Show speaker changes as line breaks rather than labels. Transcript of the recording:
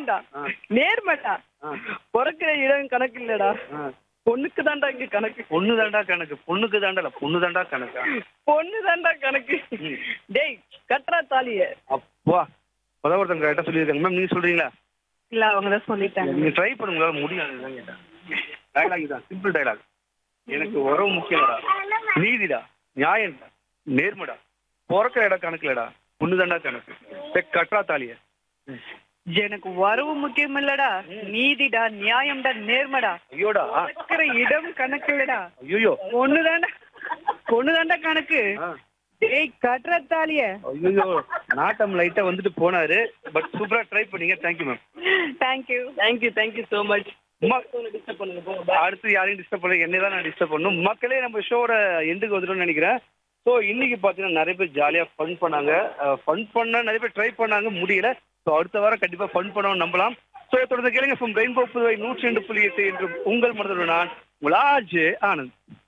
நியாயம்டா
ஆ.
நேர்மைடா
ஆ.
பிறக்கிற இடம் கணக்கு இல்லடா
ஆ.
பொண்ணுக்கு தான்டா இங்க கணக்கு
பொண்ணு தாண்டா கணக்கு பொண்ணுக்கு தாண்டா இல்ல பொண்ணு தாண்டா கணக்கா
பொண்ணு தான்டா கணக்கு
ம்.
டேய் கட்டுறா தாலிய
அப்பா இப்பதான் ஒருத்தங்க கரெக்டா சொல்லியிருக்காங்க மேம் நீங்க சொல்றீங்களா
இல்ல அவங்க தான் சொல்லிட்டாங்க
நீங்க ட்ரை பண்ணுங்க உங்களால முடியாது தான் கேட்டேன் டைலாக் தான் சிம்பிள் டைலாக் எனக்கு உறவு முக்கியம்டா நீதிடா நியாயம்டா நேர்மடா பிறக்கிற இடம் கணக்குலடா பொண்ணு தாண்டா கணக்கு சே, கட்டுறா தாலிய
எனக்கு வரவு முக்கியம் இல்லடா நீதிடா நியாயம்டா நேர்மைடா
ஐயோடா
பிறக்கிற இடம் கணக்கு இல்லடா
ஐயோ
பொண்ணு தான்டா பொண்ணு தான்டா கணக்கு டேய் கட்டுற தாலிய
ஐயோ நாட்டம் லைட்டா வந்துட்டு போனாரு பட் சூப்பரா ட்ரை பண்ணீங்க thank you ma'am
thank you thank you thank you so much disturb பண்ணுங்க போங்க
அடுத்து யாரையும் டிஸ்டர்ப் பண்ணல என்னை தான் நான் டிஸ்டர்ப் பண்ணும் மக்களே நம்ம ஷோட எண்டுக்கு வந்துட்டோம்னு நினைக்கிறேன் ஸோ இன்னைக்கு பார்த்தீங்கன்னா நிறைய பேர் ஜாலியாக ஃபன் பண்ணாங்க ஃபன் பண்ண நிறைய பேர் ட்ரை பண்ணாங்க முடியல ஸோ அடுத்த வாரம் கண்டிப்பாக ஃபன் பண்ணவும் நம்பலாம் ஸோ தொடர்ந்து கேளுங்க ஃப்ரம் ரெயின்போ புதுவை நூற்றி ரெண்டு புள்ளி எட்டு என்று உங்கள் மனதுடன் நான் உங்கள் ஆஜ் ஆனந்த்